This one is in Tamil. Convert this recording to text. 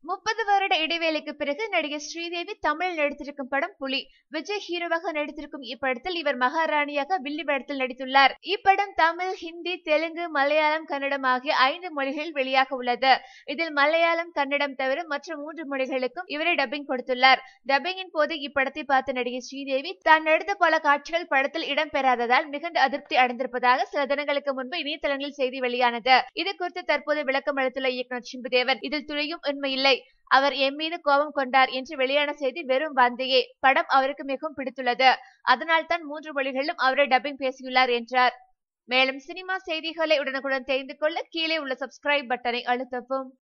முப்பது வருட இடைவேளைக்கு பிறகு நடிகை ஸ்ரீதேவி தமிழில் நடித்திருக்கும் படம் புலி விஜய் ஹீரோவாக நடித்திருக்கும் இப்படத்தில் இவர் மகாராணியாக வில்லி வேடத்தில் நடித்துள்ளார் இப்படம் தமிழ் ஹிந்தி தெலுங்கு மலையாளம் கன்னடம் ஆகிய ஐந்து மொழிகளில் வெளியாக உள்ளது இதில் மலையாளம் கன்னடம் தவிர மற்ற மூன்று மொழிகளுக்கும் இவரே டப்பிங் கொடுத்துள்ளார் டப்பிங்கின் போது இப்படத்தை பார்த்த நடிகை ஸ்ரீதேவி தான் நடித்த பல காட்சிகள் படத்தில் இடம்பெறாததால் மிகுந்த அதிருப்தி அடைந்திருப்பதாக சில தினங்களுக்கு முன்பு இணையதளங்களில் செய்தி வெளியானது இது குறித்து தற்போது விளக்கம் அளித்துள்ள இயக்குனர் சிம்புதேவன் இதில் துளியும் உண்மையில்லை அவர் என் மீது கோபம் கொண்டார் என்று வெளியான செய்தி வெறும் வந்தையே படம் அவருக்கு மிகவும் பிடித்துள்ளது அதனால் தான் மூன்று மொழிகளிலும் அவரே டப்பிங் பேசியுள்ளார் என்றார் மேலும் சினிமா செய்திகளை உடனுக்குடன் தெரிந்து கொள்ள கீழே உள்ள சப்ஸ்கிரைப் பட்டனை அழுத்தவும்